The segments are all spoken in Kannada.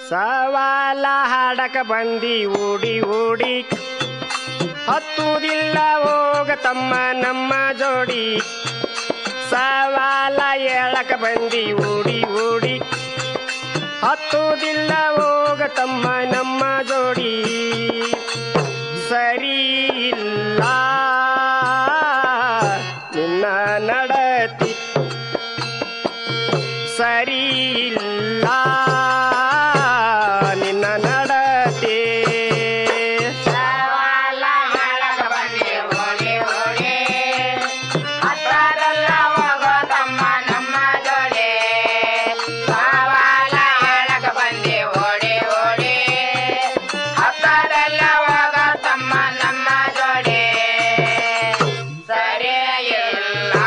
ಸವಾಲ ಹಾಡಕ ಬಂದಿ ಓಡಿ ಓಡಿ ಹತ್ತುವುದಿಲ್ಲ ಹೋಗ ತಮ್ಮ ನಮ್ಮ ಜೋಡಿ ಸವಾಲ ಹೇಳಕ ಬಂದಿ ಓಡಿ ಓಡಿ ಹತ್ತುವುದಿಲ್ಲ ಹೋಗ ತಮ್ಮ ನಮ್ಮ ಜೋಡಿ ಸರಿ ಇಲ್ಲ ನಿನ್ನ ನಡತಿ ಸರಿ ಇಲ್ಲ ನಿನ್ನ ನಡತೆ ಸವಾಲ ಮಾಡಕ ಬಂದಿ ಓಡಿ ಓಡಿ ಹತ್ತದಲ್ಲ ಹೋಗೋ ತಮ್ಮ ನಮ್ಮ ಜೋಡಿ ಸವಾಲ ಹೇಳಕ ಬಂದಿ ಓಡಿ ಓಡಿ ಹತ್ತದಲ್ಲ ಹೋಗೋ ತಮ್ಮ ನಮ್ಮ ಜೋಡಿ ಸರಿ ಇಲ್ಲ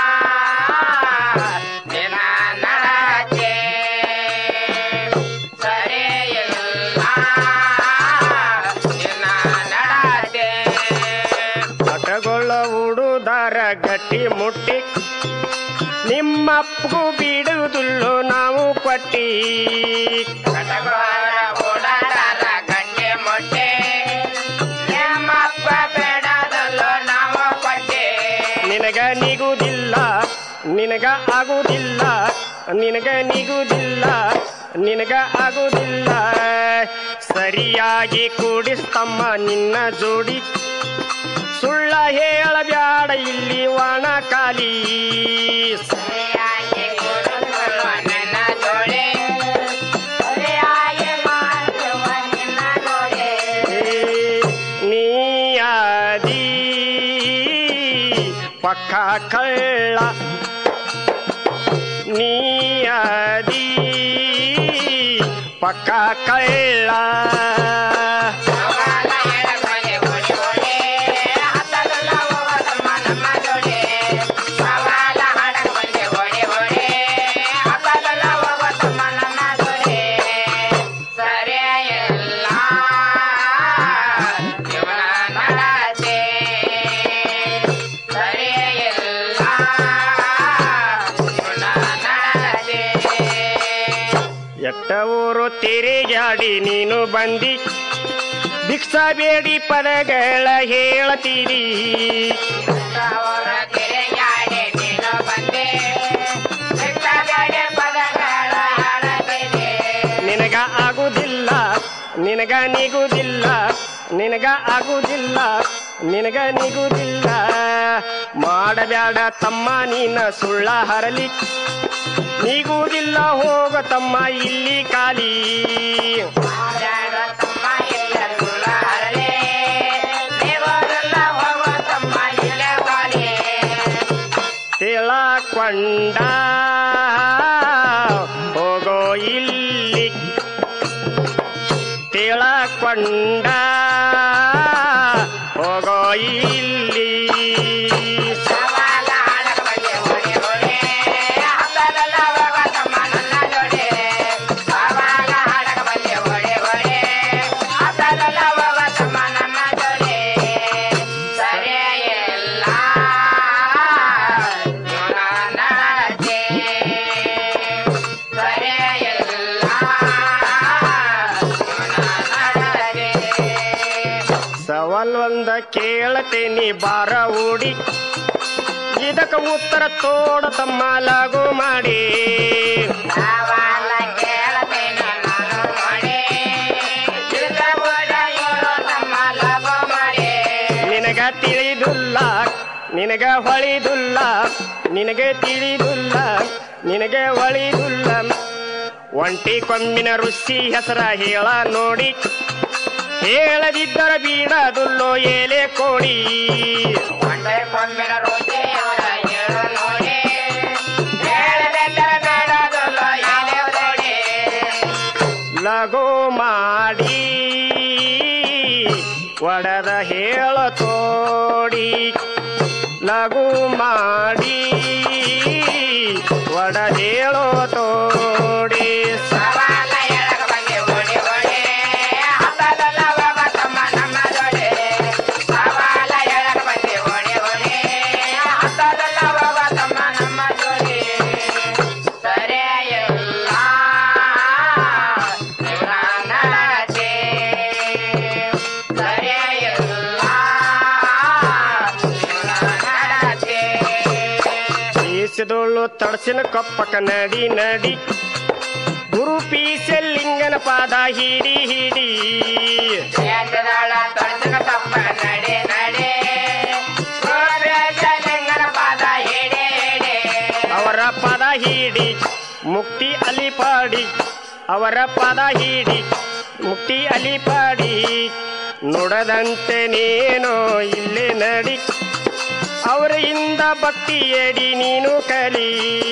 ನಿನ್ನ ನಡತೆ ಸರಿ ಇಲ್ಲ ನಿನ್ನ ನಡತೆ ಹಠಗೊಳ್ಳ ಉಡುದಾರ ಗಟ್ಟಿ ಮುಟ್ಟಿ ನಿಮ್ಮಪ್ಪಗೂ ಬಿಡುವುದಿಲ್ಲೋ ನಾವು ಕೊಟ್ಟಿ ಕಟಗೋರ ಓಡಾಡಾರ ಗಂಟೆ ಮೊಟ್ಟೆ ನಿಮ್ಮಪ್ಪ ಬೇಡದಲ್ಲೋ ನಾವು ಕೊಟ್ಟೆ ನಿನಗ ನಿಗುವುದಿಲ್ಲ ನಿನಗ ಆಗುವುದಿಲ್ಲ ನಿನಗ ನಿಗುವುದಿಲ್ಲ ನಿನಗ ಆಗುವುದಿಲ್ಲ ಸರಿಯಾಗಿ ಕೂಡಿಸ್ತಮ್ಮ ನಿನ್ನ ಜೋಡಿ ಸುಳ್ಳ ಹೇಳಬ್ಯಾಡ ಇಲ್ಲಿ ವಾಣ ಕಾಲಿ ಸರಿಯಾಗಿ ಕೂಡಿಕೊಳ್ಳುವ ನನ್ನ ಜೋಡಿ ಸರಿಯಾಗಿ ಮಾಡುವ ನಿನ್ನ ಜೋಡಿ ನೀಯಾದಿ ಪಕ್ಕ ಕಳ್ಳ ನೀಯಾದಿ ಪಕ್ಕ ಕಳ್ಳ ಸವಾಲ ಹೇಳಕೊಂಡೆ ಓಡಿ ಓಡಿ ಹತ್ತದಲ್ಲ ಹೋಗೋದಮ್ಮ ನಮ್ಮ ಜೋಡಿ ಸವಾಲ ಹಾಡಕೊಂಡೆ ಓಡಿ ಓಡಿ ಹತ್ತದಲ್ಲ ಹೋಗೋದಮ್ಮ ನಮ್ಮ ಜೋಡಿ ಸರಿಯೇ ಇಲ್ಲ ಇವನ ನಡತೆ ಸರಿಯೇ ಇಲ್ಲ ಇವನ ನಡತೆ ಎಟ್ಟ ಊರು ತಿರುಗಾಡಿ ನೀನು ಬಂದಿ ಭಿಕ್ಷಾ ಬೇಡಿ ಪದಗಳ ಹೇಳತೀರಿ ಅವರ ಕೆರೆಯಾಡಿ ನೀನು ಬಂದೆ ಬಿಟ್ಟಬೇಡಿ ಪದಗಳ ಹಾಡಬೇಡಿ ನಿನಗ ಆಗುದಿಲ್ಲ ನಿನಗ ನಿಗುದಿಲ್ಲ ನಿನಗ ಆಗುದಿಲ್ಲ ನಿನಗ ನಿಗುದಿಲ್ಲ ಮಾಡಬ್ಯಾಡ ತಮ್ಮ ನೀನ ಸುಳ್ಳ ಹರಲಿ ನಿಗುವುದಿಲ್ಲ ಹೋಗ ತಮ್ಮ ಇಲ್ಲಿ ಖಾಲಿ ಮಾಡ್ಯಾಡ ತಮ್ಮ ಇಲ್ಲ ಸುಳ್ಳ ಹರಳೆ ದೇವರೆಲ್ಲ ಹೋಗೋ ತಮ್ಮ ಇಲ್ಲ ಬಾಲಿ ತಿಳಕೊಂಡ ಹೋಗೋ ಇಲ್ಲಿ ತಿಳಕೊಂಡ ಹೋಗೋ ಇಲ್ಲಿ ಸವಾಲ ಹಾಡಕ ಬಂದೆ ಓಡಿ ಓಡಿ ಹಬ್ಬದಲ್ಲ ಹೋಗೋ ತಮ್ಮ ನನ್ನ ಜೋಡಿ ಸವಾಲ ಹಾಡಕ ಬಂದೆ ಓಡಿ ಓಡಿ ಹಬ್ಬದಲ್ಲ ಹೋಗೋ ತಮ್ಮ ನನ್ನ ಜೋಡಿ ಸರಿಯೇ ಇಲ್ಲ ಇವನ ನಡತೆ ಸರಿಯೇ ಇಲ್ಲ ಇವನ ನಡತೆ ಸವಾಲ್ ಒಂದ ಕೇಳತೇನಿ ಬಾರ ಓಡಿ ಇದಕ್ಕ ಉತ್ತರ ತೋಡ ತಮ್ಮ ಲಘು ಮಾಡಿ ಸವಾಲ ಕೇಳ್ತೇನೆ ನಾನು ನೋಡಿ ತಿಳ್ಕೊಬೋದ ಇವರು ನಮ್ಮ ಲಘು ಮಾಡಿ ನಿನಗ ತಿಳಿದುಲ್ಲ ನಿನಗ ಹೊಳಿದುಲ್ಲ ನಿನಗೆ ತಿಳಿದುಲ್ಲ ನಿನಗೆ ಹೊಳಿದುಲ್ಲ ಒಂಟಿ ಕೊಂಬಿನ ಋಷಿ ಹೆಸರ ಹೇಳ ನೋಡಿ ಹೇಳದಿದ್ದರ ಬೀಡದುಲ್ಲೋ ಏಲೆ ಕೋಡಿ ಒಂದೇ ಕೊಂಬಿನ ರುಚಿ ಅವರ ಹೇಳು ನೋಡಿ ಹೇಳದೆಂದರೆ ಬೇಡದಲ್ಲ ಎಲೆ ನೋಡಿ ಲಘು ಮಾಡಿ ಒಡದ ಹೇಳ ತೋಡಿ ಲಘು ಮಾಡಿ ಒಡ ಹೇಳೋ ತೋಡಿ ಸವಾಲ ಹೇಳಕ ಬಂದೆ ಓಡಿ ಓಡಿ ಹಬ್ಬದಲ್ಲ ಹೋಗ ತಮ್ಮ ನಮ್ಮ ಜೋಡಿ ಸವಾಲ ಹೇಳಕ ಬಂದೆ ಓಡಿ ಓಡಿ ಹಬ್ಬದಲ್ಲ ಹೋಗ ತಮ್ಮ ನಮ್ಮ ಜೋಡಿ ಸರಿಯೇ ಇಲ್ಲ ಇವನ ಚಲೋ ತಡಸಿನ ಕಪ್ಪಕ ನಡಿ ನಡಿ ಗುರು ಪೀಸಲಿಂಗನ ಪಾದ ಹಿಡಿ ಹಿಡಿ ದೇಶದೊಳ ತೊಡಸಿನ ತಪ್ಪ ನಡೆ ನಡೆ ಗೋಪ್ಯಲಿಂಗನ ಪಾದ ಹಿಡಿ ಹಿಡಿ ಅವರ ಪದ ಹಿಡಿ ಮುಕ್ತಿ ಅಲಿಪಾಡಿ ಅವರ ಪದ ಹಿಡಿ ಮುಕ್ತಿ ಅಲಿಪಾಡಿ ನುಡದಂತೆ ನೀನು ಇಲ್ಲೇ ನಡಿ ಅವರಿಂದ ಭಕ್ತಿ ಎಡಿ ನೀನು ಕಲಿ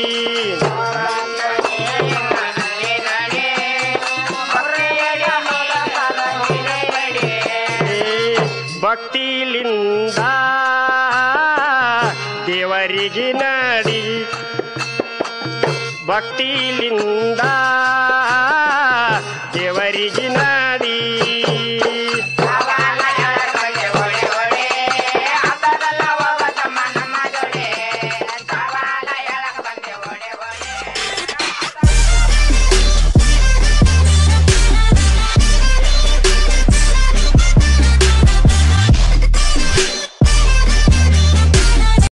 ನಡೆ ನಡೆ ಭಕ್ತಿಯಡಿ ಮೂಲಕದ ಹಿಡಿ ಹಿಡಿ ಏ, ಭಕ್ತಿಲಿಂದ ದೇವರಿಗೆ ನಡಿ ಭಕ್ತಿಲಿಂದ ದೇವರಿಗೆ ನಡಿ